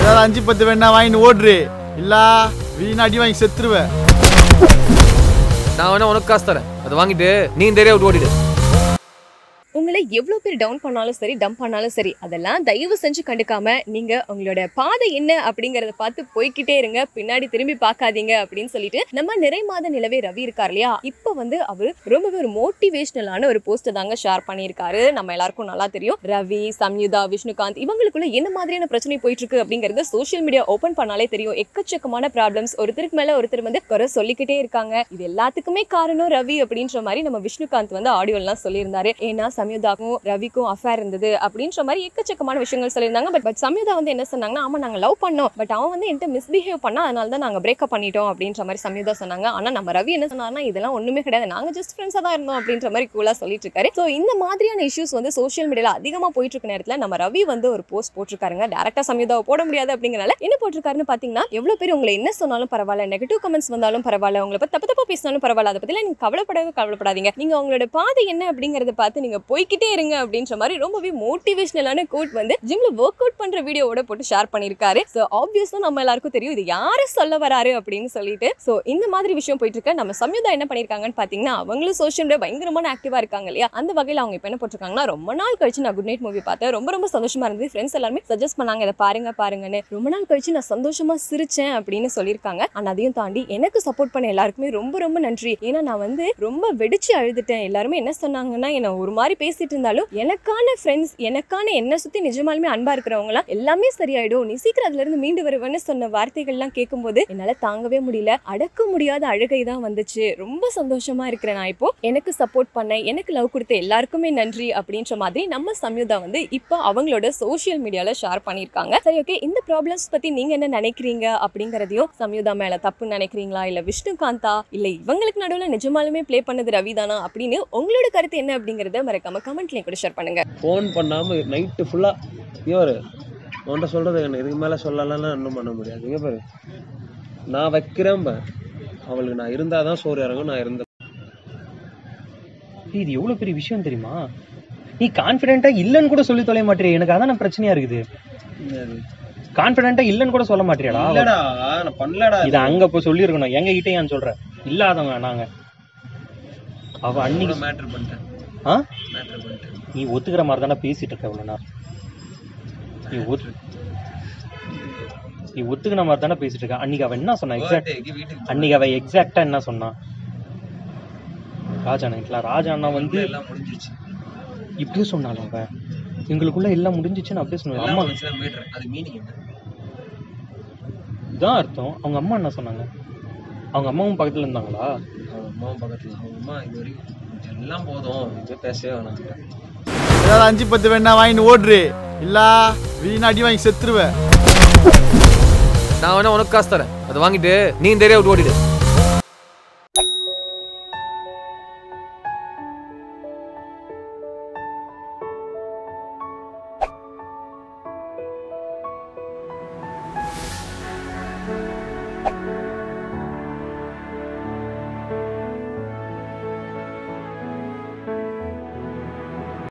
ஏதாவது அஞ்சு பத்து வேணா வாங்கிட்டு ஓடுறு இல்ல வீணா அடி வாங்கி செத்துருவேன் நான் வேணா உனக்கு காசு தரேன் அதை வாங்கிட்டு நீ இந்த ஏரியா விட்டு ஓடிடு உங்களை எவ்வளவு பேர் டவுன் பண்ணாலும் சரி டம்ப் பண்ணாலும் சரி அதெல்லாம் தயவு செஞ்சு கண்டுக்காம நீங்க உங்களோட பாதை என்ன அப்படிங்கறத பார்த்து போய்க்கிட்டே இருங்க பின்னாடி திரும்பி பார்க்காதீங்க அப்படின்னு சொல்லிட்டு நம்ம நிறை மாத நிலவே ரவி இருக்கார் இல்லையா இப்போ வந்து அவர் ரொம்பவே ஒரு மோட்டிவேஷனலான ஒரு போஸ்ட் தாங்க ஷேர் பண்ணியிருக்காரு நம்ம எல்லாருக்கும் நல்லா தெரியும் ரவி சம்யுதா விஷ்ணுகாந்த் இவங்களுக்குள்ள என்ன மாதிரியான பிரச்சனை போயிட்டு இருக்கு அப்படிங்கறது சோஷியல் மீடியா ஓபன் பண்ணாலே தெரியும் எக்கச்சக்கமான ப்ராப்ளம்ஸ் ஒருத்தருக்கு மேல ஒருத்தர் வந்து குறை சொல்லிக்கிட்டே இருக்காங்க இது எல்லாத்துக்குமே காரணம் ரவி அப்படின்ற மாதிரி நம்ம விஷ்ணுகாந்த் வந்து ஆடியோலாம் சொல்லியிருந்தாரு ஏன்னா சம்யுதாக்கும் ரவிக்கும் அஃபேர் இருந்தது அப்படின்ற மாதிரி எக்கச்சக்கமான விஷயங்கள் சொல்லியிருந்தாங்க பட் பட் சம்யுதா வந்து என்ன சொன்னாங்கன்னா ஆமா நாங்க லவ் பண்ணோம் பட் அவன் வந்து என்கிட்ட மிஸ்பிஹேவ் பண்ணா அதனால தான் நாங்க பிரேக்கப் பண்ணிட்டோம் அப்படின்ற மாதிரி சம்யுதா சொன்னாங்க ஆனா நம்ம ரவி என்ன சொன்னார்னா இதெல்லாம் ஒண்ணுமே கிடையாது நாங்க ஜஸ்ட் ஃப்ரெண்ட்ஸா தான் இருந்தோம் அப்படின்ற மாதிரி கூலா சொல்லிட்டு இருக்காரு ஸோ இந்த மாதிரியான இஷ்யூஸ் வந்து சோஷியல் மீடியால அதிகமா போயிட்டு இருக்க நேரத்துல நம்ம ரவி வந்து ஒரு போஸ்ட் போட்டிருக்காருங்க டேரக்டா சம்யுதாவை போட முடியாது அப்படிங்கறனால என்ன போட்டிருக்காருன்னு பாத்தீங்கன்னா எவ்வளவு பேர் உங்களை என்ன சொன்னாலும் பரவாயில்ல நெகட்டிவ் கமெண்ட்ஸ் வந்தாலும் பரவாயில்ல உங்களை பத்தி தப்பு தப்பா பேசினாலும் பரவாயில்ல அதை பத்திலாம் நீங்க கவலைப்படவே கவலைப்படாதீங்க நீங்க உங்களோட பாதை என்ன அப்படிங்கறத பார்த்து நீங்க போய்க்கிட்டே இருங்க அப்படின்ற மாதிரி ரொம்பவே மோட்டிவேஷனலான கோட் வந்து ஜிம்ல ஒர்க் அவுட் பண்ற வீடியோவோட போட்டு ஷேர் பண்ணிருக்காரு ஸோ ஆப்வியஸா நம்ம எல்லாருக்கும் தெரியும் இது யார சொல்ல வராரு அப்படின்னு சொல்லிட்டு ஸோ இந்த மாதிரி விஷயம் போயிட்டு இருக்க நம்ம சம்யுதா என்ன பண்ணிருக்காங்கன்னு பாத்தீங்கன்னா அவங்களும் சோஷியல் மீடியா பயங்கரமான ஆக்டிவா இருக்காங்க இல்லையா அந்த வகையில் அவங்க இப்போ என்ன போட்டிருக்காங்கன்னா ரொம்ப நாள் கழிச்சு நான் குட் நைட் மூவி பார்த்தேன் ரொம்ப ரொம்ப சந்தோஷமா இருந்தது ஃப்ரெண்ட்ஸ் எல்லாருமே சஜஸ்ட் பண்ணாங்க இதை பாருங்க பாருங்கன்னு ரொம்ப நாள் கழிச்சு நான் சந்தோஷமா சிரிச்சேன் அப்படின்னு சொல்லியிருக்காங்க ஆனா அதையும் தாண்டி எனக்கு சப்போர்ட் பண்ண எல்லாருக்குமே ரொம்ப ரொம்ப நன்றி ஏன்னா நான் வந்து ரொம்ப வெடிச்சு அழுதுட்டேன் எல்லாருமே என்ன சொன்னாங்கன்னா என்ன ஒரு மாதிரி பேசிட்டு இருந்தாலும் எனக்கான ஃப்ரெண்ட்ஸ் எனக்கான என்ன சுத்தி நிஜமாலுமே அன்பா இருக்கிறவங்களாம் எல்லாமே சரியாயிடும் நீ சீக்கிரம் அதுல இருந்து மீண்டு வருவேன்னு சொன்ன வார்த்தைகள்லாம் கேட்கும்போது என்னால தாங்கவே முடியல அடக்க முடியாத அழுகை தான் வந்துச்சு ரொம்ப சந்தோஷமா இருக்கிறேன் நான் இப்போ எனக்கு சப்போர்ட் பண்ண எனக்கு லவ் கொடுத்த எல்லாருக்குமே நன்றி அப்படின்ற மாதிரி நம்ம சம்யுதா வந்து இப்போ அவங்களோட சோஷியல் மீடியால ஷேர் பண்ணியிருக்காங்க சரி ஓகே இந்த ப்ராப்ளம்ஸ் பத்தி நீங்க என்ன நினைக்கிறீங்க அப்படிங்கறதையும் சம்யுதா மேல தப்பு நினைக்கிறீங்களா இல்ல விஷ்ணுகாந்தா இல்ல இவங்களுக்கு நடுவுல நிஜமாலுமே ப்ளே பண்ணது ரவிதானா அப்படின்னு உங்களோட கருத்து என்ன அப்படிங்கறத மறக்காம கமெண்ட்ல கூட ஷேர் பண்ணுங்க ஃபோன் பண்ணாமல் நைட்டு ஃபுல்லாக இவர் உன்கிட்ட சொல்கிறது என்ன இதுக்கு மேலே சொல்லலைன்னா இன்னும் பண்ண முடியாது இங்கே பாரு நான் வைக்கிறேன் பார் அவளுக்கு நான் இருந்தால் தான் சோறு இறங்கும் நான் இருந்த இது எவ்வளவு பெரிய விஷயம் தெரியுமா நீ கான்பிடென்ட்டா இல்லன்னு கூட சொல்லி தொலைய மாட்டியா எனக்கு அதான பிரச்சனையா இருக்குது கான்பிடென்ட்டா இல்லன்னு கூட சொல்ல மாட்டியாடா இல்லடா நான் பண்ணலடா இத அங்க போய் சொல்லியிருக்கணும் எங்க கிட்ட ஏன் சொல்ற இல்லாதவங்க நாங்க அவ அன்னைக்கு மேட்ரு பண்ணிட்டேன் ஆ மேட்ரு பண்ணிட்டேன் நீ ஒத்துக்கிற மாதிரி தானே பேசிட்டு இருக்க இவ்வளவு நேரம் நீ ஒத்து நீ ஒத்துக்கிற மாதிரி தானே பேசிட்டு இருக்க அன்னைக்கு அவ என்ன சொன்னா எக்ஸாக்ட் Birthday க்கு வீட்டுக்கு அன்னைக்கு அவ எக்ஸாக்டா என்ன சொன்னா ராஜா அண்ணா ராஜா அண்ணா வந்து எல்லாம் முடிஞ்சிருச்சு இப்படியே சொன்னாலும் அவ எங்களுக்குள்ள எல்லாம் முடிஞ்சிச்சுன்னு அப்படியே சொன்னாங்க எல்லாம் அம்மா முடிஞ்சுன்னா மீட்ரு அது மீனிங் என்ன இதான் அர்த்தம் அவங்க அம்மா என்ன சொன்னாங்க அவங்க அம்மாவும் பக்கத்துல இருந்தாங்களா அவங்க அம்மாவும் பக்கத்தில் அவங்க அம்மா இது வரைக்கும் எல்லாம் போதும் இது பேசவே வேணாம் ஏதாவது அஞ்சு பத்து வேணா வாங்கிட்டு ஓடுறு இல்ல வீணா அடி வாங்கி செத்துருவேன் நான் வேணா உனக்கு காசு தரேன் அதை வாங்கிட்டு நீ இந்த ஏரியா விட்டு ஓடிடு